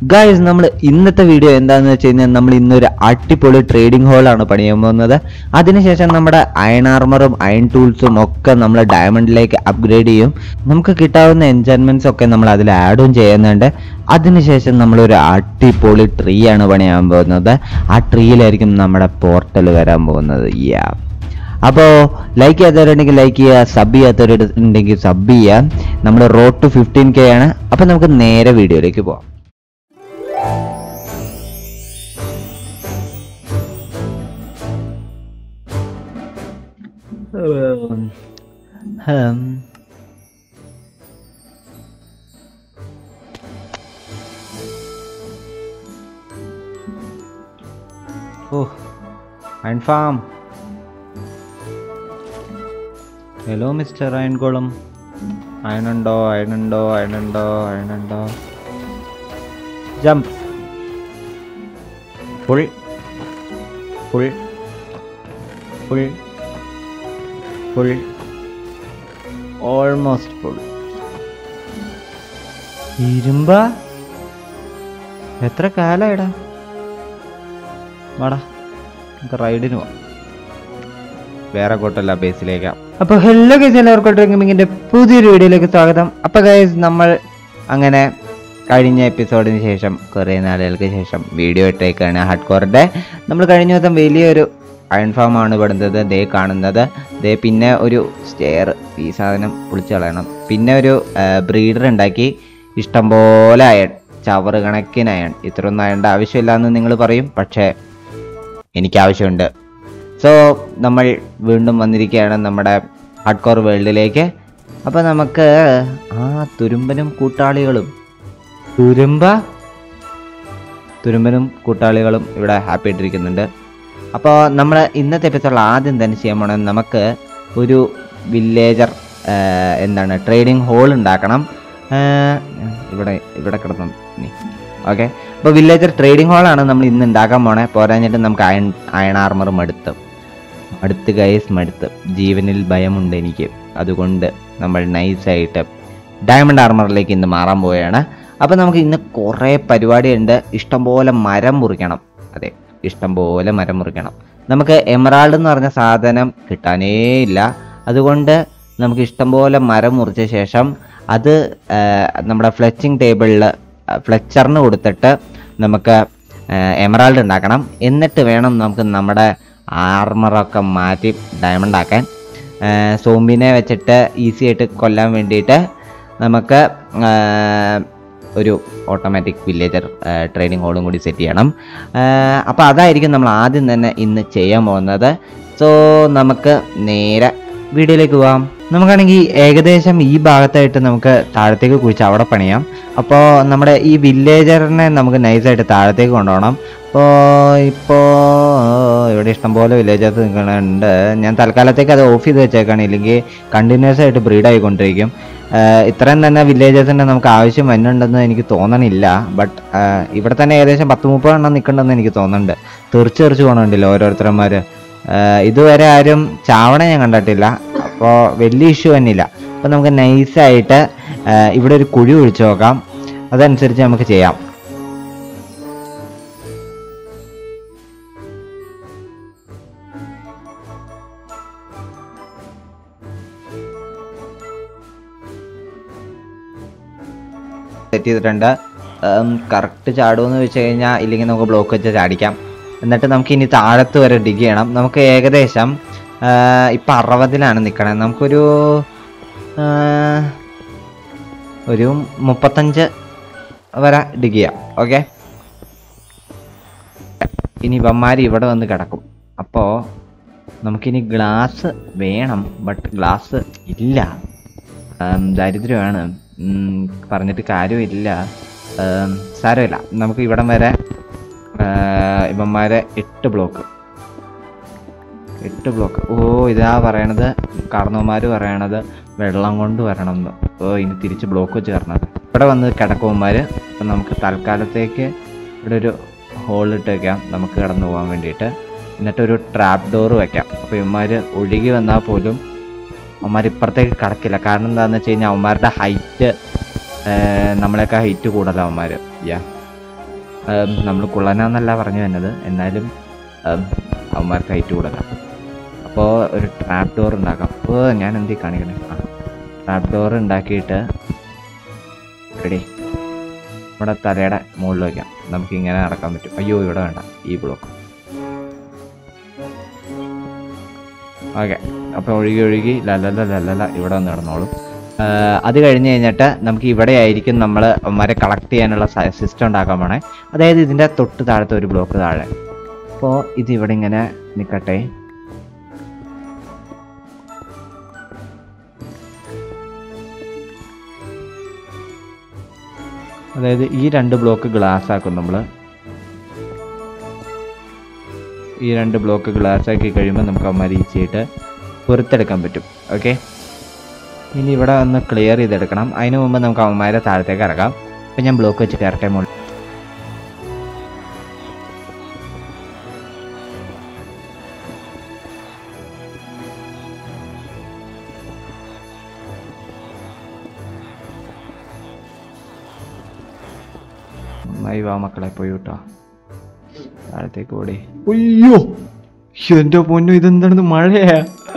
Guys നമ്മൾ ഇന്നത്തെ video എന്താന്ന് വെച്ച് കഴിഞ്ഞാൽ നമ്മൾ ഇന്നൊരു അടിപൊളി ട്രേഡിംഗ് ഹോളാണ് പണിയാൻ പോകുന്നത് അതിനുശേഷം നമ്മുടെ അയൺ ആർമറും അയൺ ടൂൾസും ഒക്കെ നമ്മൾ ഡയമണ്ടിലേക്ക് അപ്ഗ്രേഡ് ചെയ്യും നമുക്ക് കിട്ടാവുന്ന എൻജോയ്മെന്റ്സ് ഒക്കെ നമ്മൾ അതിൽ ആഡും ചെയ്യുന്നുണ്ട് അതിനുശേഷം നമ്മളൊരു അടിപൊളി ട്രീ ആണ് പണിയാൻ പോകുന്നത് ആ ട്രീയിലായിരിക്കും നമ്മുടെ പോർട്ടൽ വരാൻ പോകുന്നത് യാ അപ്പോൾ ലൈക്ക് ചെയ്യാത്തവരുണ്ടെങ്കിൽ ലൈക്ക് ചെയ്യുക സബ് ചെയ്യാത്തവരുണ്ടെങ്കിൽ സബ് ചെയ്യുക നമ്മൾ റോഡ് ടു ഫിഫ്റ്റീൻ കെ ആണ് അപ്പോൾ നമുക്ക് നേരെ വീഡിയോയിലേക്ക് പോവാം hmm. Oh iron farm hello mister അയൺകുളം അയണുണ്ടോ അയണുണ്ടോ അയണുണ്ടോ അയണുണ്ടോ jump full full full full almost full ഇരുമ്പ എത്ര കാലായിടാ വാടാ നമുക്ക് റൈഡിന് പോവാം വേറെ കോട്ടല്ല ബേസിലേക്കാം അപ്പോൾ ഹലോ ഗൈസ് എല്ലാവർക്കും ഡ്രിങ്കിങ്ങിന്റെ പുതിയൊരു വീഡിയോയിലേക്ക് സ്വാഗതം അപ്പോൾ ഗൈസ് നമ്മൾ അങ്ങനെ കഴിഞ്ഞ എപ്പിസോഡിന് ശേഷം കുറേ നാളുകൾക്ക് ശേഷം വീഡിയോ ഇട്ടേക്കാണ് ഹാർഡ് കോറിൻ്റെ നമ്മൾ കഴിഞ്ഞ ദിവസം വലിയൊരു അയൺ ഫാം ആണ് ഇവിടുന്നത് ദേ കാണുന്നത് ദേ പിന്നെ ഒരു സ്റ്റെയർ ഈ സാധനം പൊളിച്ചു കളയണം പിന്നെ ഒരു ബ്രീഡർ ഉണ്ടാക്കി ഇഷ്ടംപോലെ അയൺ ചവറ് കണക്കിന് അയൺ ഇത്രയൊന്നും അയണ്ട ആവശ്യമില്ല എന്ന് നിങ്ങൾ പറയും പക്ഷേ എനിക്ക് ആവശ്യമുണ്ട് സോ നമ്മൾ വീണ്ടും വന്നിരിക്കുകയാണ് നമ്മുടെ ഹാർഡ് കോർ വേൾഡിലേക്ക് അപ്പോൾ നമുക്ക് ആ തുരുമ്പനും കൂട്ടാളികളും തുരുമ്പ തുരുമ്പനും കൂട്ടാളികളും ഇവിടെ ഹാപ്പി ആയിട്ടിരിക്കുന്നുണ്ട് അപ്പോൾ നമ്മൾ ഇന്നത്തെ എപ്പിസോഡിൽ ആദ്യം തന്നെ ചെയ്യാൻ പോണത് നമുക്ക് ഒരു വില്ലേജർ എന്താണ് ട്രേഡിംഗ് ഹോൾ ഉണ്ടാക്കണം ആ, ഇവിടെ ഇവിടെ കിടന്നു നീ ഓക്കെ അപ്പോൾ വില്ലേജർ ട്രേഡിംഗ് ഹോളാണ് നമ്മൾ ഇന്ന് ഉണ്ടാക്കാൻ പോണേ പോരാഞ്ഞിട്ട് നമുക്ക് അയൺ അയൺ ആർമറും അടുത്ത് അടുത്ത് ഗൈസ് മടുത്ത് ജീവനിൽ ഭയമുണ്ട് എനിക്ക് അതുകൊണ്ട് നമ്മൾ നൈസായിട്ട് ഡയമണ്ട് ആർമറിലേക്ക് ഇന്ന് മാറാൻ പോവുകയാണ് അപ്പോൾ നമുക്ക് ഇന്ന് കുറേ പരിപാടിയുണ്ട് ഇഷ്ടംപോലെ മരം മുറിക്കണം അതെ ഇഷ്ടംപോലെ മരം മുറിക്കണം നമുക്ക് എമറാൾഡ് എന്ന് പറഞ്ഞ സാധനം കിട്ടാനേ ഇല്ല അതുകൊണ്ട് നമുക്ക് ഇഷ്ടംപോലെ മരം മുറിച്ച ശേഷം അത് ആ, നമ്മുടെ ഫ്ലെച്ചിങ് ടേബിളിൽ ഫ്ലെച്ചറിന് കൊടുത്തിട്ട് നമുക്ക് എമറാൾഡ് ഉണ്ടാക്കണം എന്നിട്ട് വേണം നമുക്ക് നമ്മുടെ ആർമറൊക്കെ മാറ്റി ഡയമണ്ട് ആക്കാൻ സോംബിനെ വെച്ചിട്ട് ഈസി ആയിട്ട് കൊല്ലാൻ വേണ്ടിയിട്ട് നമുക്ക് ആ, ഒരു ഓട്ടോമാറ്റിക് വില്ലേജർ ട്രെയിനിങ് ഹോളും കൂടി സെറ്റ് ചെയ്യണം അപ്പോൾ അതായിരിക്കും നമ്മൾ ആദ്യം തന്നെ ഇന്ന് ചെയ്യാൻ പോകുന്നത് സോ നമുക്ക് നേരെ വീഡിയോയിലേക്ക് പോവാം നമുക്കാണെങ്കിൽ ഏകദേശം ഈ ഭാഗത്തായിട്ട് നമുക്ക് താഴത്തേക്ക് കുഴിച്ച് അവിടെ പണിയാം അപ്പോൾ നമ്മുടെ ഈ വില്ലേജറിനെ നമുക്ക് നൈസായിട്ട് താഴത്തേക്ക് കൊണ്ടുപോകണം അപ്പോൾ ഇപ്പോൾ ഇവിടെ ഇഷ്ടംപോലെ വില്ലേജേഴ്സ് നിൽക്കുന്നുണ്ട് ഞാൻ തൽക്കാലത്തേക്ക് അത് ഓഫ് ചെയ്ത് വെച്ചേക്കാണ് ഇല്ലെങ്കിൽ കണ്ടിന്യൂസ് ആയിട്ട് ബ്രീഡ് ആയിക്കൊണ്ടിരിക്കും ആഹ് ഇത്രയും തന്നെ വില്ലേജേഴ്സിൻ്റെ നമുക്ക് ആവശ്യം വരുന്നുണ്ടെന്ന് എനിക്ക് തോന്നണില്ല ബട്ട് ഇവിടെ തന്നെ ഏകദേശം പത്ത് മുപ്പത് എണ്ണം നിൽക്കണ്ടെന്ന് എനിക്ക് തോന്നുന്നുണ്ട് തെറിച്ച് തെറിച്ച് പോകണുണ്ടല്ലോ ഓരോരുത്തരന്മാർ ഇതുവരെ ആരും ചാവണ ഞാൻ കണ്ടിട്ടില്ല അപ്പോൾ വലിയ ഇഷ്യൂ തന്നെയില്ല അപ്പോൾ നമുക്ക് നൈസായിട്ട് ഇവിടെ ഒരു കുഴി ഒഴിച്ചു നോക്കാം അതനുസരിച്ച് നമുക്ക് ചെയ്യാം സെറ്റ് ചെയ്തിട്ടുണ്ട് കറക്റ്റ് ചാടുമെന്ന് വെച്ച് കഴിഞ്ഞാൽ ഇല്ലെങ്കിൽ നമുക്ക് ബ്ലോക്ക് വെച്ച് ചാടിക്കാം എന്നിട്ട് നമുക്ക് ഇനി താഴത്ത് വരെ ഡിഗ് ചെയ്യണം നമുക്ക് ഏകദേശം ഇപ്പം അറുപതിലാണ് നിൽക്കണത് നമുക്കൊരു ആ, ഒരു മുപ്പത്തഞ്ച് വരെ ഡിഗ് ചെയ്യാം ഓക്കെ ഇനി ഇവന്മാർ ഇവിടെ വന്ന് കിടക്കും അപ്പോൾ നമുക്കിനി ഗ്ലാസ് വേണം ബട്ട് ഗ്ലാസ് ഇല്ല ആം, ദാരിദ്ര്യമാണ് ഉം, പറഞ്ഞിട്ട് കാര്യമില്ല ആം, സാരമില്ല നമുക്ക് ഇവിടം വരെ ആ, ഇവന്മാരെ എട്ട് ബ്ലോക്ക് എട്ട് ബ്ലോക്ക് ഓ ഇതാ പറയണത് കാർന്നവന്മാർ പറയണത് വെള്ളം കൊണ്ട് വരണം എന്ന് ഓ ഇനി തിരിച്ച് ബ്ലോക്ക് വെച്ച് കയറണത് ഇവിടെ വന്ന് കിടക്കുവന്മാർ അപ്പം നമുക്ക് തൽക്കാലത്തേക്ക് ഇവിടെ ഒരു ഹോൾ ഇട്ട് വെക്കാം നമുക്ക് കടന്നു പോകാൻ വേണ്ടിയിട്ട് എന്നിട്ടൊരു ട്രാപ്പ് ഡോർ വെക്കാം അപ്പോൾ ഇവന്മാർ ഒഴുകി വന്നാൽ പോലും അവന്മാർ ഇപ്പുറത്തേക്ക് കടക്കില്ല കാരണം എന്താണെന്ന് വെച്ച് കഴിഞ്ഞാൽ അവന്മാരുടെ ഹൈറ്റ് നമ്മളെയൊക്കെ ഹൈറ്റ് കൂടുതലാണ് അവന്മാർ യാ നമ്മൾ കുള്ളനാന്നല്ല പറഞ്ഞു വന്നത് എന്നാലും ഉം, അവന്മാർക്ക് ഹൈറ്റ് കൊടുക്കാം അപ്പോൾ ഒരു ട്രാപ്പ് ഡോർ ഉണ്ടാക്കാം അപ്പോൾ ഞാൻ എന്തി കാണിക്കണേ ആ ട്രാപ്പ് ഡോർ ഉണ്ടാക്കിയിട്ട് റെഡി ഇവിടെ തലയുടെ മുകളിൽ വയ്ക്കാം നമുക്ക് ഇങ്ങനെ നടക്കാൻ പറ്റും അയ്യോ ഇവിടെ വേണ്ട ഈ ബ്ലോക്ക് ഓക്കെ അപ്പോൾ ഒഴുകി ഒഴുകി ലലല ലലല ഇവിടെ വന്ന് കിടന്നോളും ആ, അത് കഴിഞ്ഞ് കഴിഞ്ഞിട്ട് നമുക്ക് ഇവിടെ ആയിരിക്കും നമ്മൾ മരം കളക്ട് ചെയ്യാനുള്ള സിസ്റ്റം ഉണ്ടാക്കാൻ പോണേ അതായത് ഇതിൻ്റെ തൊട്ട് താഴത്തെ ഒരു ബ്ലോക്ക് താഴെ അപ്പോൾ ഇത് ഇവിടെ ഇങ്ങനെ നിൽക്കട്ടെ അതായത് ഈ രണ്ട് ബ്ലോക്ക് ഗ്ലാസ് ആക്കും നമ്മൾ ഈ രണ്ട് ബ്ലോക്ക് ഗ്ലാസ് ആക്കി കഴിയുമ്പോൾ നമുക്ക് അവന്മാർ ഈസിയായിട്ട് പുറത്തെടുക്കാൻ പറ്റും ഓക്കെ ഇനി ഇവിടെ ഒന്ന് ക്ലിയർ ചെയ്തെടുക്കണം അതിന് മുമ്പ് നമുക്ക് അവന്മാരെ താഴത്തേക്ക് ഇറക്കാം അപ്പം ഞാൻ ബ്ലോക്ക് വെച്ച് കയറട്ടെ മുകളിൽ നന്നായി വാ മക്കളെ പോയി കേട്ടോ താഴത്തേക്ക് ഓടി അയ്യോ എന്റെ പൊന്നു ഇതെന്താണെന്ന് മഴയാ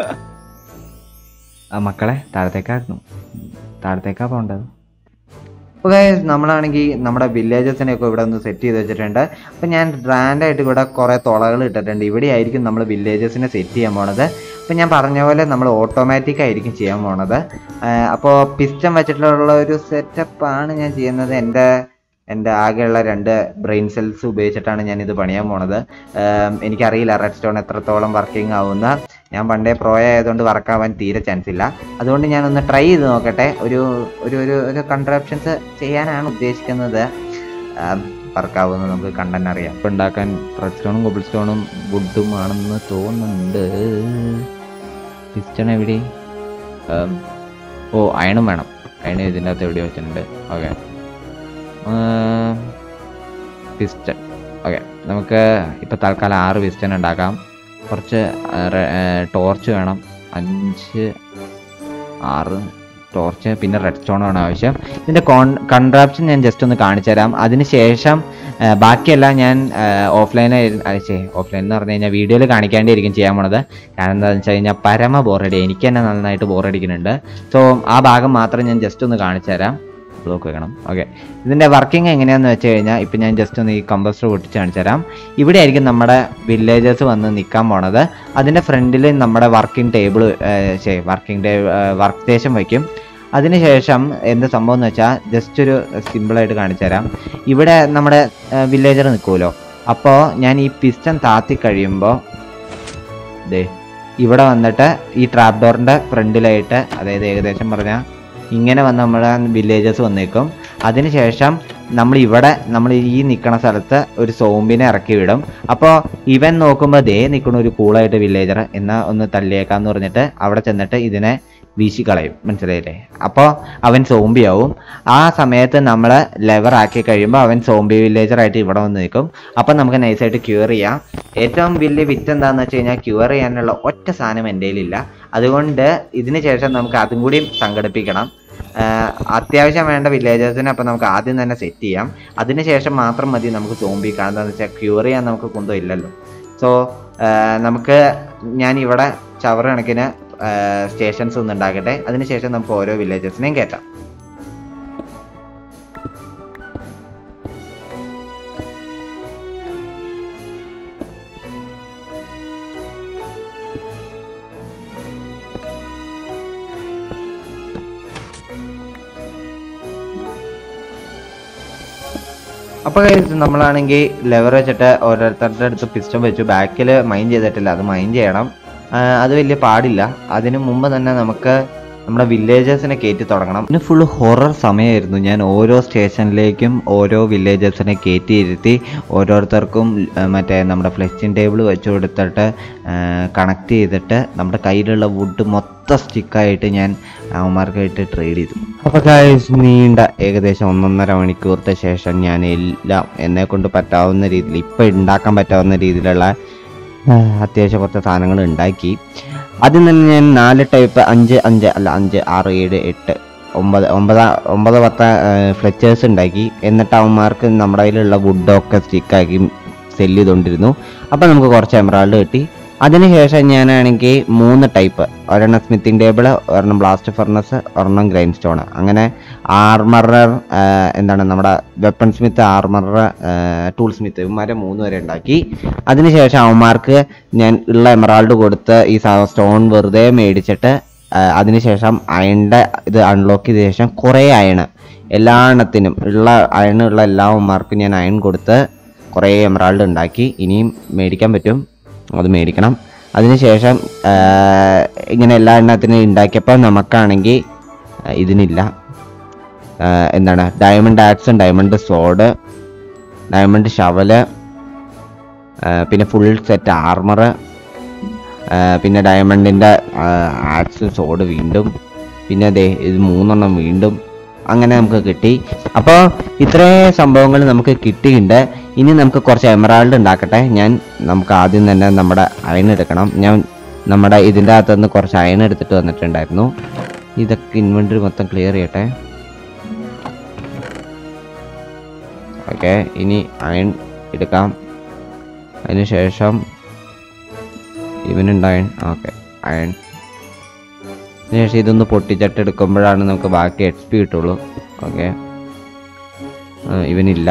ആ മക്കളെ താഴത്തേക്കായിരുന്നു താഴത്തേക്കാ പോണ്ടത് അപ്പോൾ guys, നമ്മളാണെങ്കിൽ നമ്മുടെ വില്ലേജസിനെയൊക്കെ ഇവിടെ ഒന്ന് സെറ്റ് ചെയ്ത് വെച്ചിട്ടുണ്ട് അപ്പോൾ ഞാൻ ബ്രാൻഡായിട്ട് ഇവിടെ കുറേ തുളകൾ ഇട്ടിട്ടുണ്ട് ഇവിടെ ആയിരിക്കും നമ്മൾ വില്ലേജസിനെ സെറ്റ് ചെയ്യാൻ പോണത് അപ്പോൾ ഞാൻ പറഞ്ഞ പോലെ നമ്മൾ ഓട്ടോമാറ്റിക് ആയിരിക്കും ചെയ്യാൻ പോണത് അപ്പോൾ പിസ്റ്റം വെച്ചിട്ടുള്ള ഒരു സെറ്റപ്പാണ് ഞാൻ ചെയ്യുന്നത് എൻ്റെ എൻ്റെ ആകെയുള്ള രണ്ട് ബ്രെയിൻ സെൽസ് ഉപയോഗിച്ചിട്ടാണ് ഞാൻ ഇത് പണിയാൻ പോണത് ആം, എനിക്കറിയില്ല റെഡ് സ്റ്റോൺ എത്രത്തോളം വർക്കിംഗ് ആവുന്ന ഞാൻ പണ്ടേ പ്രോ ആയതുകൊണ്ട് വർക്കാവാൻ തീരെ ചാൻസ് ഇല്ല അതുകൊണ്ട് ഞാനൊന്ന് ട്രൈ ചെയ്ത് നോക്കട്ടെ ഒരു ഒരു ഒരു ഒരു കൺട്രാപ്ഷൻസ് ചെയ്യാനാണ് ഉദ്ദേശിക്കുന്നത് വർക്കാവുന്നത് നമുക്ക് കണ്ടന്റ് അറിയാം ഇപ്പം ഉണ്ടാക്കാൻ റെഡ് സ്റ്റോണും കൊബിൾ സ്റ്റോണും വുഡും ആണെന്ന് തോന്നുന്നുണ്ട് പിസ്റ്റൺ എവിടെ ആം, ഓ അയണും വേണം അയൺ ഇതിൻ്റെ അകത്ത് എവിടെ വെച്ചിട്ടുണ്ട് ഓക്കെ പിസ്റ്റൺ ഓക്കെ നമുക്ക് ഇപ്പോൾ തൽക്കാലം ആറ് പിസ്റ്റൺ ഉണ്ടാക്കാം കുറച്ച് ടോർച്ച് വേണം അഞ്ച് ആറ് ടോർച്ച് പിന്നെ റെഡ് സ്റ്റോൺ ആണ് ആവശ്യം ഇതിൻ്റെ കോൺ കൺട്രാപ്ഷൻ ഞാൻ ജസ്റ്റ് ഒന്ന് കാണിച്ചു തരാം അതിനുശേഷം ആ, ബാക്കിയെല്ലാം ഞാൻ ഓഫ്ലൈനായി അയച്ചേ ഓഫ്ലൈൻ എന്ന് പറഞ്ഞു കഴിഞ്ഞാൽ വീഡിയോയിൽ കാണിക്കാണ്ടിരിക്കും ചെയ്യാൻ പോണത് കാരണം എന്താണെന്ന് വെച്ച് കഴിഞ്ഞാൽ പരമ ബോറടി എനിക്ക് തന്നെ നന്നായിട്ട് ബോറടിക്കുന്നുണ്ട് സോ ആ ഭാഗം മാത്രം ഞാൻ ജസ്റ്റ് ഒന്ന് കാണിച്ചു തരാം ബ്ലോക്ക് വെക്കണം ഓക്കെ ഇതിൻ്റെ വർക്കിംഗ് എങ്ങനെയാണെന്ന് വെച്ച് കഴിഞ്ഞാൽ ഇപ്പം ഞാൻ ജസ്റ്റ് ഒന്ന് ഈ കമ്പസ്റ്റർ പൊട്ടിച്ച് കാണിച്ചു തരാം ഇവിടെ ആയിരിക്കും നമ്മുടെ വില്ലേജേഴ്സ് വന്ന് നിൽക്കാൻ പോണത് അതിൻ്റെ ഫ്രണ്ടിൽ നമ്മുടെ വർക്കിംഗ് ടേബിൾ ശരി വർക്കിംഗ് ടേ വർക്ക് സ്റ്റേഷൻ വയ്ക്കും അതിനുശേഷം എന്ത് സംഭവം എന്ന് വെച്ചാൽ ജസ്റ്റ് ഒരു സിമ്പിളായിട്ട് കാണിച്ചു തരാം ഇവിടെ നമ്മുടെ വില്ലേജർ നിൽക്കുമല്ലോ അപ്പോൾ ഞാൻ ഈ പിസ്റ്റൺ താത്തി കഴിയുമ്പോൾ ദേ ഇവിടെ വന്നിട്ട് ഈ ട്രാപ്പ് ഡോറിൻ്റെ ഫ്രണ്ടിലായിട്ട് അതായത് ഏകദേശം പറഞ്ഞാൽ ഇങ്ങനെ വന്ന് നമ്മുടെ വില്ലേജേഴ്സ് വന്നേക്കും അതിനുശേഷം നമ്മൾ ഇവിടെ നമ്മൾ ഈ നിൽക്കുന്ന സ്ഥലത്ത് ഒരു സോംബിനെ ഇറക്കി വിടും അപ്പോൾ ഇവൻ നോക്കുമ്പോൾ ദേ നിൽക്കുന്ന ഒരു കൂളായിട്ട് വില്ലേജർ എന്നാൽ ഒന്ന് തള്ളിയേക്കാന്ന് പറഞ്ഞിട്ട് അവിടെ ചെന്നിട്ട് ഇതിനെ വീശിക്കളയും മനസ്സിലായില്ലേ അപ്പോൾ അവൻ സോംബിയാവും ആ സമയത്ത് നമ്മൾ ലെവർ ആക്കി കഴിയുമ്പോൾ അവൻ സോംബി വില്ലേജറായിട്ട് ഇവിടെ വന്ന് നിൽക്കും അപ്പം നമുക്ക് നൈസായിട്ട് ക്യൂർ ചെയ്യാം ഏറ്റവും വലിയ വിറ്റ് എന്താണെന്ന് വെച്ച് കഴിഞ്ഞാൽ ക്യൂർ ചെയ്യാനുള്ള ഒറ്റ സാധനം എൻ്റെ കയ്യിലില്ല അതുകൊണ്ട് ഇതിന് ശേഷം നമുക്ക് അതും കൂടി സംഘടിപ്പിക്കണം ആഹ് അത്യാവശ്യം വേണ്ട വില്ലേജേഴ്സിനെ അപ്പം നമുക്ക് ആദ്യം തന്നെ സെറ്റ് ചെയ്യാം അതിനുശേഷം മാത്രം മതി നമുക്ക് സോംബി കാരണം എന്താണെന്ന് വെച്ചാൽ ക്യൂർ ചെയ്യാൻ നമുക്ക് കുന്തം ഇല്ലല്ലോ സോ നമുക്ക് ഞാൻ ഇവിടെ ചവറ് കണക്കിന് സ്റ്റേഷൻസ് ഒന്ന് ഉണ്ടാക്കട്ടെ അതിനുശേഷം നമുക്ക് ഓരോ വില്ലേജസിനെയും കയറ്റാം അപ്പോൾ നമ്മളാണെങ്കിൽ ലെവർ വെച്ചിട്ട് ഓരോരുത്തരുടെ അടുത്ത് പിസ്റ്റം വെച്ചു ബാക്കിൽ മൈൻഡ് ചെയ്തിട്ടില്ല അത് മൈൻഡ് ചെയ്യണം ആ, അത് വലിയ പാടില്ല അതിനു മുമ്പ് തന്നെ നമുക്ക് നമ്മുടെ വില്ലേജേഴ്സിനെ കയറ്റി തുടങ്ങണം പിന്നെ ഫുൾ ഹൊറർ സമയമായിരുന്നു ഞാൻ ഓരോ സ്റ്റേഷനിലേക്കും ഓരോ വില്ലേജേഴ്സിനെ കയറ്റി ഇരുത്തി ഓരോരുത്തർക്കും ആ, മറ്റേ നമ്മുടെ ഫ്ലെക്സിങ് ടേബിൾ വെച്ച് കൊടുത്തിട്ട് കണക്ട് ചെയ്തിട്ട് നമ്മുടെ കയ്യിലുള്ള വുഡ് മൊത്തം സ്റ്റിക്കായിട്ട് ഞാൻ അവന്മാർക്കായിട്ട് ട്രേഡ് ചെയ്തു അപ്പോൾ ഗായ്സ് നീണ്ട ഏകദേശം ഒന്നൊന്നര മണിക്കൂറത്തെ ശേഷം ഞാൻ എല്ലാം എന്നെ കൊണ്ട് പറ്റാവുന്ന രീതിയിൽ ഇപ്പം ഉണ്ടാക്കാൻ പറ്റാവുന്ന രീതിയിലുള്ള ആ, അത്യാവശ്യം കുറച്ച് സാധനങ്ങൾ ഉണ്ടാക്കി ആദ്യം തന്നെ ഞാൻ നാല് ടൈപ്പ് അഞ്ച് അഞ്ച് അല്ല അഞ്ച് ആറ് ഏഴ് എട്ട് ഒമ്പത് ഒമ്പത് ഒമ്പത് പത്ത് ഫ്ലെച്ചേഴ്സ് ഉണ്ടാക്കി എന്നിട്ട് അവന്മാർക്ക് നമ്മുടെ കയ്യിലുള്ള വുഡൊക്കെ സ്റ്റിക്കാക്കി സെല്ല് ചെയ്തുകൊണ്ടിരുന്നു അപ്പോൾ നമുക്ക് കുറച്ച് എമറാൾഡ് കിട്ടി അതിനുശേഷം ഞാനാണെങ്കിൽ മൂന്ന് ടൈപ്പ് ഒരെണ്ണം സ്മിത്തിങ് ടേബിൾ ഒരെണ്ണം ബ്ലാസ്റ്റ് ഫർണസ് ഒരെണ്ണം ഗ്രൈൻഡ് സ്റ്റോൺ അങ്ങനെ ആർമറർ എന്താണ് നമ്മുടെ weapon smith armourer tool smith ഇവന്മാരെ മൂന്ന് വരെ ഉണ്ടാക്കി അതിനുശേഷം അവന്മാർക്ക് ഞാൻ ഉള്ള എമറാൾഡ് കൊടുത്ത് ഈ സ്റ്റോൺ വെറുതെ മേടിച്ചിട്ട് ആ, അതിനുശേഷം അയണിൻ്റെ ഇത് അൺലോക്ക് ചെയ്ത ശേഷം കുറേ അയണ് എല്ലാ എണ്ണത്തിനും ഉള്ള അയണുള്ള എല്ലാ അവന്മാർക്കും ഞാൻ അയൺ കൊടുത്ത് കുറേ എമറാൾഡ് ഉണ്ടാക്കി ഇനിയും മേടിക്കാൻ പറ്റും അത് മേടിക്കണം അതിനുശേഷം ആ, ഇങ്ങനെ എല്ലാ എണ്ണത്തിനും ഉണ്ടാക്കിയപ്പോൾ നമുക്കാണെങ്കിൽ ആ, ഇതിനില്ല ആ, എന്താണ് ഡയമണ്ട് ആക്സും ഡയമണ്ട് സോഡ് ഡയമണ്ട് ഷവല് പിന്നെ ഫുൾ സെറ്റ് ആർമർ പിന്നെ ഡയമണ്ടിൻ്റെ ആക്സും സോഡ് വീണ്ടും പിന്നെ ദേ ഇത് മൂന്നെണ്ണം വീണ്ടും അങ്ങനെ നമുക്ക് കിട്ടി അപ്പോൾ ഇത്രയും സംഭവങ്ങൾ നമുക്ക് കിട്ടിയിട്ടുണ്ട് ഇനി നമുക്ക് കുറച്ച് എമറാൾഡ് ഉണ്ടാക്കട്ടെ ഞാൻ നമുക്ക് ആദ്യം തന്നെ നമ്മുടെ അയൺ എടുക്കണം ഞാൻ നമ്മുടെ ഇതിൻ്റെ അകത്തുനിന്ന് കുറച്ച് അയൺ എടുത്തിട്ട് വന്നിട്ടുണ്ടായിരുന്നു ഇതൊക്കെ ഇൻവെൻറ്ററി മൊത്തം ക്ലിയർ ചെയ്യട്ടെ ഓക്കെ ഇനി അയൺ എടുക്കാം അതിനുശേഷം ഇവനുണ്ട് അയൺ ഓക്കെ അയൺ അതിനുശേഷം ഇതൊന്ന് പൊട്ടിച്ചിട്ട് എടുക്കുമ്പോഴാണ് നമുക്ക് ബാക്കി എക്സ് പി കിട്ടുള്ളൂ ഓക്കെ ഇവനില്ല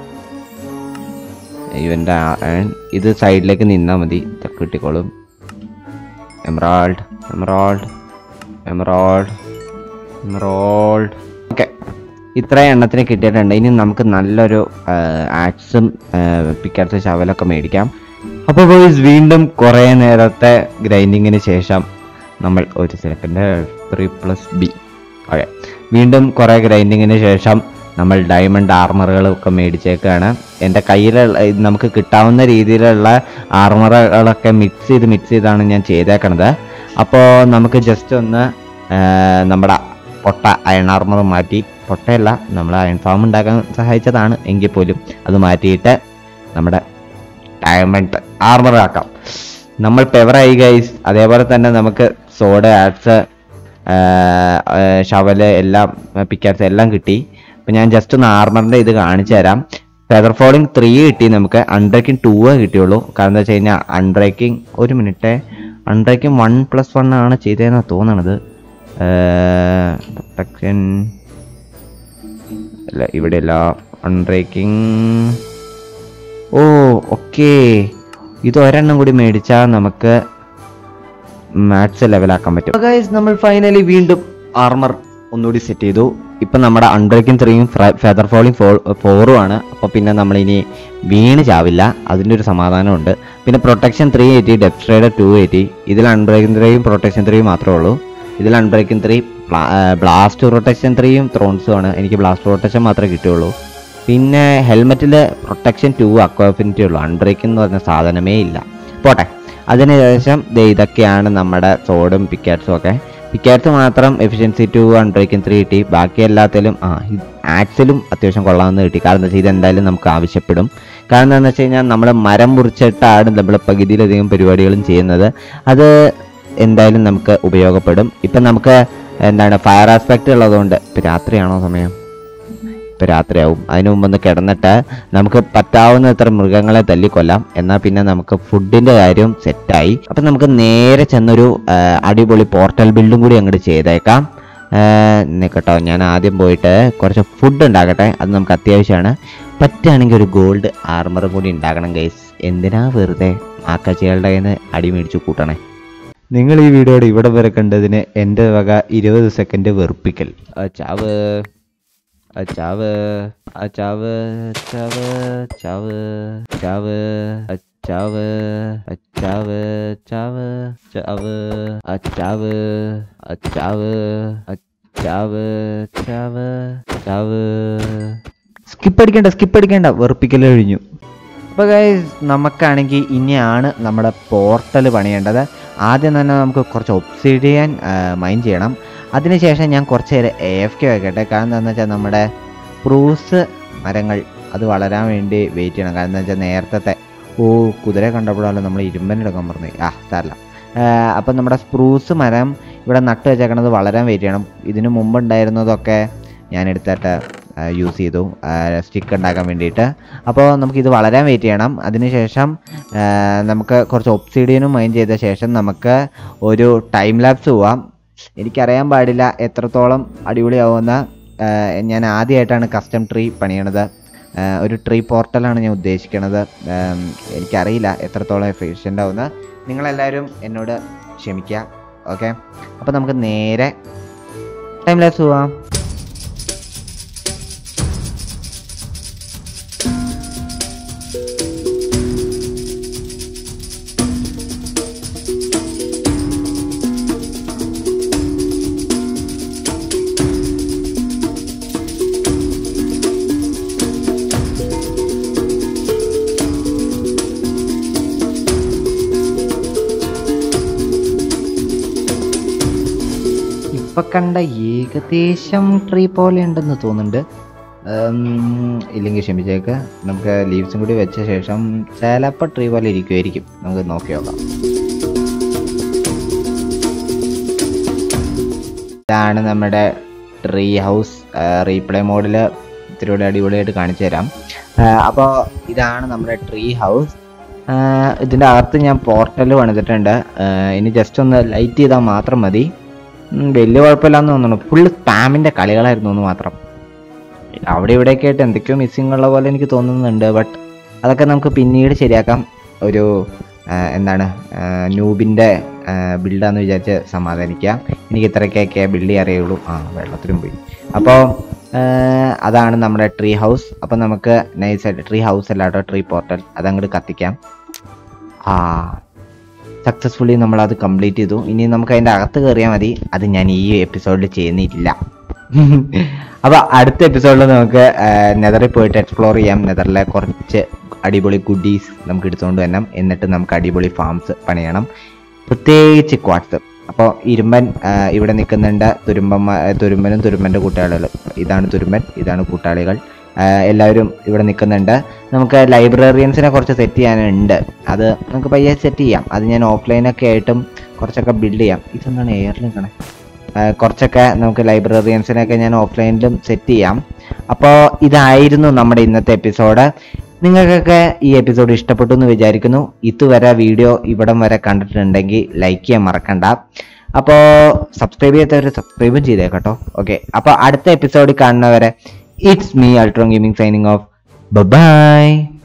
ഇവൻ്റെ അയൺ ഇത് സൈഡിലേക്ക് നിന്നാൽ മതി ഇതൊക്കെ കിട്ടിക്കോളും emerald emerald emerald emerald okay ഇത്ര എണ്ണത്തിന് കിട്ടിയിട്ടുണ്ട് ഇനി നമുക്ക് നല്ലൊരു ആക്സും പിക്കറ്റ്സ് ശവലൊക്കെ മേടിക്കാം അപ്പോൾ ബോയ്സ് വീണ്ടും കുറേ നേരത്തെ ഗ്രൈൻഡിങ്ങിന് ശേഷം നമ്മൾ ഒരു second three plus B okay വീണ്ടും കുറേ ഗ്രൈൻഡിങ്ങിന് ശേഷം നമ്മൾ ഡയമണ്ട് ആർമറുകളൊക്കെ മേടിച്ചേക്കാണ് എൻ്റെ കയ്യിലുള്ള ഇത് നമുക്ക് കിട്ടാവുന്ന രീതിയിലുള്ള ആർമറുകളൊക്കെ മിക്സ് ചെയ്ത് മിക്സ് ചെയ്താണ് ഞാൻ ചെയ്തേക്കണത് അപ്പോൾ നമുക്ക് ജസ്റ്റ് ഒന്ന് ആ, നമ്മുടെ പൊട്ട അയൺ ആർമർ മാറ്റി പൊട്ടയല്ല നമ്മൾ അയൺ ഫാം ഉണ്ടാക്കാൻ സഹായിച്ചതാണ് എങ്കിൽ പോലും അത് മാറ്റിയിട്ട് നമ്മുടെ ഡയമണ്ട് ആർമർ ആക്കാം നമ്മൾ പെവറായി ഗൈസ് അതേപോലെ തന്നെ നമുക്ക് സോഡ ആഡ്സ് ഷവല് എല്ലാം പിക്കാറ്റ്സ് എല്ലാം കിട്ടി അപ്പം ഞാൻ ജസ്റ്റ് ഒന്ന് ആർമറിൻ്റെ ഇത് കാണിച്ചു തരാം ഫെദർ ഫോളിങ് ത്രീ കിട്ടി നമുക്ക് അൺബ്രേക്കിംഗ് ടൂ കിട്ടിയുള്ളൂ കാരണം എന്താ വെച്ച് കഴിഞ്ഞാൽ അൺബ്രേക്കിംഗ് ഒരു minute unbreaking one plus one ആണ് ചെയ്തതെന്നാണ് തോന്നണത് പ്രൊട്ടക്ഷൻ അല്ല ഇവിടെയല്ല അൺബ്രേക്കിംഗ് ഓ ഓക്കേ ഇത് ഒരെണ്ണം കൂടി മേടിച്ചാൽ നമുക്ക് മാത്സ് ലെവലാക്കാൻ പറ്റും ഗൈസ് നമ്മൾ ഫൈനലി വീണ്ടും ആർമർ ഒന്നുകൂടി സെറ്റ് ചെയ്തു ഇപ്പം നമ്മുടെ അൺബ്രേക്കിംഗ് ത്രീയും ഫെദർ ഫോളിങ് ഫോറും ആണ് അപ്പോൾ പിന്നെ നമ്മളിനി വീണ് ചാവില്ല അതിൻ്റെ ഒരു സമാധാനമുണ്ട് പിന്നെ protection three eighty depth strider two eighty ഇതിൽ അൺബ്രേക്കിംഗ് ത്രീയും പ്രൊട്ടക്ഷൻ ത്രീയും മാത്രമേ ഉള്ളൂ ഇതിൽ അൺബ്രേക്കിംഗ് ത്രീ ബ്ലാസ്റ്റ് പ്രൊട്ടക്ഷൻ ത്രീയും ത്രോൺസും ആണ് എനിക്ക് ബ്ലാസ്റ്റ് പ്രൊട്ടക്ഷൻ മാത്രമേ കിട്ടുള്ളൂ പിന്നെ ഹെൽമെറ്റിൽ പ്രൊട്ടക്ഷൻ ടു അക്വാഫിനിറ്റി ഉള്ളൂ അൺബ്രേക്കിംഗ് എന്ന് പറഞ്ഞ സാധനമേ ഇല്ല പോട്ടെ അതിനുശേഷം ദേ ഇതൊക്കെയാണ് നമ്മുടെ സോഡും പിക്കാറ്റ്സും ഒക്കെ പിക്കാറ്റ്സ് മാത്രം എഫിഷ്യൻസി ടു അൺബ്രേക്കിംഗ് ത്രീ കിട്ടി ബാക്കി എല്ലാത്തിലും ആ ആക്സിലും അത്യാവശ്യം കൊള്ളാമെന്ന് കിട്ടി കാരണം എന്താ വെച്ചാൽ ഇതെന്തായാലും നമുക്ക് ആവശ്യപ്പെടും കാരണം എന്താണെന്ന് വെച്ച് കഴിഞ്ഞാൽ നമ്മൾ മരം മുറിച്ചിട്ടാണ് നമ്മൾ പകുതിയിലധികം പരിപാടികളും ചെയ്യുന്നത് അത് എന്തായാലും നമുക്ക് ഉപയോഗപ്പെടും ഇപ്പം നമുക്ക് എന്താണ് ഫയർ ആസ്പെക്റ്റ് ഉള്ളതുകൊണ്ട് ഇപ്പം രാത്രിയാണോ സമയം ഇപ്പം രാത്രിയാവും അതിനു മുമ്പ് ഒന്ന് കിടന്നിട്ട് നമുക്ക് പറ്റാവുന്നത്ര മൃഗങ്ങളെ തല്ലിക്കൊല്ലാം എന്നാൽ പിന്നെ നമുക്ക് ഫുഡിൻ്റെ കാര്യം സെറ്റായി അപ്പം നമുക്ക് നേരെ ചെന്നൊരു ആ, അടിപൊളി പോർട്ടൽ ബിൽഡും കൂടി അങ്ങോട്ട് ചെയ്തേക്കാം ആ, നിൽക്കട്ടോ ഞാൻ ആദ്യം പോയിട്ട് കുറച്ച് ഫുഡ് ഉണ്ടാക്കട്ടെ അത് നമുക്ക് അത്യാവശ്യമാണ് പറ്റുകയാണെങ്കിൽ ഒരു ഗോൾഡ് ആർമറും കൂടി ഉണ്ടാക്കണം ഗൈസ് എന്തിനാ വെറുതെ ആക്കാച്ചികളുടെ കയ്യിൽ നിന്ന് അടി മേടിച്ചു കൂട്ടണേ നിങ്ങൾ ഈ വീഡിയോയുടെ ഇവിടെ വരെ കണ്ടതിന് എൻ്റെ വക ഇരുപത് സെക്കൻഡ് വെറുപ്പിക്കൽ ആ, ചാവ് ആ, ചാവ് ആ, ചാവ് ചാവ് ചാവ് ചാവ് ആ, ചാവ് ആ, ചാവ് ചാവ് ചാവ് ആ, ചാവ് ആ, ചാവ് ആ, ചാവ് ചാവ് ചാവ് സ്കിപ്പ് അടിക്കണ്ട സ്കിപ്പ് അടിക്കണ്ട വെറുപ്പിക്കൽ കഴിഞ്ഞു അപ്പോൾ ഗൈസ് നമുക്കാണെങ്കിൽ ഇനിയാണ് നമ്മുടെ പോർട്ടൽ പണിയേണ്ടത് ആദ്യം തന്നെ നമുക്ക് കുറച്ച് ഒബ്സിഡിയൻ മൈൻ ചെയ്യണം അതിനുശേഷം ഞാൻ കുറച്ച് നേരം എ എഫ് കെ വെക്കട്ടെ കാരണം എന്താണെന്ന് വെച്ചാൽ നമ്മുടെ പ്രൂസ് മരങ്ങൾ അത് വളരാൻ വേണ്ടി വെയിറ്റ് ചെയ്യണം കാരണം എന്താ വെച്ചാൽ നേരത്തെ ഓ കുതിര കണ്ടപ്പോഴല്ലോ നമ്മൾ ഇരുമ്പനെടുക്കാൻ പറഞ്ഞു ആ സാരല്ല അപ്പം നമ്മുടെ സ്പ്രൂസ് മരം ഇവിടെ നട്ട് വെച്ചേക്കണത് വളരാൻ വെയിറ്റ് ചെയ്യണം ഇതിനു മുമ്പ് ഉണ്ടായിരുന്നതൊക്കെ ഞാൻ എടുത്തിട്ട് യൂസ് ചെയ്തു സ്റ്റിക്ക് ഉണ്ടാക്കാൻ വേണ്ടിയിട്ട് അപ്പോൾ നമുക്കിത് വളരാൻ വെയിറ്റ് ചെയ്യണം അതിനുശേഷം ആ, നമുക്ക് കുറച്ച് ഒപ്സീഡിയനും മൈൻ ചെയ്ത ശേഷം നമുക്ക് ഒരു ടൈം ലാപ്സ് പോവാം എനിക്കറിയാൻ പാടില്ല എത്രത്തോളം അടിപൊളിയാവുമെന്ന് ആ, ഞാൻ ആദ്യമായിട്ടാണ് കസ്റ്റം ട്രീ പണിയണത് ആ, ഒരു ട്രീ പോർട്ടലാണ് ഞാൻ ഉദ്ദേശിക്കണത് ആം, എനിക്കറിയില്ല എത്രത്തോളം എഫിഷ്യൻ്റ് ആവുന്ന നിങ്ങളെല്ലാവരും എന്നോട് ക്ഷമിക്കുക ഓക്കെ അപ്പോൾ നമുക്ക് നേരെ ടൈം ലാപ്സ് പോവാം ഇപ്പൊ കണ്ട ഏകദേശം ട്രീ പോലെ ഉണ്ടെന്ന് തോന്നുന്നുണ്ട് ഉം, ഇല്ലെങ്കിൽ ക്ഷമിച്ചേക്ക് നമുക്ക് ലീവ്സും കൂടി വെച്ച ശേഷം ചിലപ്പോൾ ട്രീ പോലെ ഇരിക്കുമായിരിക്കും നമുക്ക് നോക്കി നോക്കാം ഇതാണ് നമ്മുടെ ട്രീ ഹൗസ് റീപ്ലേ മോഡിൽ ഇത്തിരി കൂടെ അടിപൊളിയായിട്ട് കാണിച്ചു തരാം അപ്പോൾ ഇതാണ് നമ്മുടെ ട്രീ ഹൗസ് ഇതിൻ്റെ അകത്ത് ഞാൻ പോർട്ടൽ പണിതിട്ടുണ്ട് ആ, ഇനി ജസ്റ്റ് ഒന്ന് ലൈറ്റ് ചെയ്താൽ മാത്രം മതി ഉം, വലിയ കുഴപ്പമില്ലാന്ന് തോന്നുന്നു ഫുള്ള് സ്പാമിൻ്റെ കളികളായിരുന്നു എന്ന് മാത്രം അവിടെ ഇവിടെയൊക്കെ ആയിട്ട് എന്തൊക്കെയോ മിസ്സിങ് ഉള്ള പോലെ എനിക്ക് തോന്നുന്നുണ്ട് ബട്ട് അതൊക്കെ നമുക്ക് പിന്നീട് ശരിയാക്കാം ഒരു ആ, എന്താണ് ന്യൂബിൻ്റെ ബിൽഡാന്ന് വിചാരിച്ച് സമാധാനിക്കാം എനിക്ക് ഇത്രയൊക്കെ ബിൽഡ് അറിയുള്ളൂ ആ വെള്ളത്തിലും പോയി അപ്പോൾ അതാണ് നമ്മുടെ ട്രീ ഹൗസ് അപ്പോൾ നമുക്ക് നൈസായിട്ട് ട്രീ ഹൗസ് അല്ലാട്ടോ ട്രീ പോർട്ടൽ അതങ്ങോട്ട് കത്തിക്കാം ആ സക്സസ്ഫുള്ളി നമ്മൾ അത് കംപ്ലീറ്റ് ചെയ്തു ഇനി നമുക്ക് അതിൻ്റെ അകത്ത് കയറിയാൽ മതി അത് ഞാൻ ഈ എപ്പിസോഡിൽ ചെയ്യുന്നില്ല അപ്പോൾ അടുത്ത എപ്പിസോഡിൽ നമുക്ക് നെതറിൽ പോയിട്ട് എക്സ്പ്ലോർ ചെയ്യാം നെതറിലെ കുറച്ച് അടിപൊളി ഗുഡീസ് നമുക്ക് എടുത്തുകൊണ്ട് വരണം എന്നിട്ട് നമുക്ക് അടിപൊളി ഫാംസ് പണിയണം പ്രത്യേകിച്ച് ക്വാട്സ് അപ്പോൾ ഇരുമ്പൻ ആ, ഇവിടെ നിൽക്കുന്നുണ്ട് തുരുമ്പന്മാ തുരുമ്പനും തുരുമ്പൻ്റെ കൂട്ടാളികളും ഇതാണ് തുരുമ്പൻ ഇതാണ് കൂട്ടാളികൾ ആ, എല്ലാവരും ഇവിടെ നിൽക്കുന്നുണ്ട് നമുക്ക് ലൈബ്രറിയൻസിനെ കുറച്ച് സെറ്റ് ചെയ്യാനുണ്ട് അത് നമുക്ക് പയ്യെ സെറ്റ് ചെയ്യാം അത് ഞാൻ ഓഫ്ലൈനൊക്കെ ആയിട്ടും കുറച്ചൊക്കെ ബിൽഡ് ചെയ്യാം ഇതെന്താണ് എയറിൽ നിൽക്കണേ കുറച്ചൊക്കെ നമുക്ക് ലൈബ്രറിയൻസിനൊക്കെ ഞാൻ ഓഫ്ലൈനിലും സെറ്റ് ചെയ്യാം അപ്പോൾ ഇതായിരുന്നു നമ്മുടെ ഇന്നത്തെ എപ്പിസോഡ് നിങ്ങൾക്കൊക്കെ ഈ എപ്പിസോഡ് ഇഷ്ടപ്പെട്ടു എന്ന് വിചാരിക്കുന്നു ഇതുവരെ വീഡിയോ ഇവിടം വരെ കണ്ടിട്ടുണ്ടെങ്കിൽ ലൈക്ക് ചെയ്യാൻ മറക്കണ്ട അപ്പോൾ സബ്സ്ക്രൈബ് ചെയ്യാത്തവർ സബ്സ്ക്രൈബും ചെയ്തേക്കട്ടോ ഓക്കെ അപ്പോൾ അടുത്ത എപ്പിസോഡിൽ കാണുന്നവരെ it's me Ultron gaming signing off by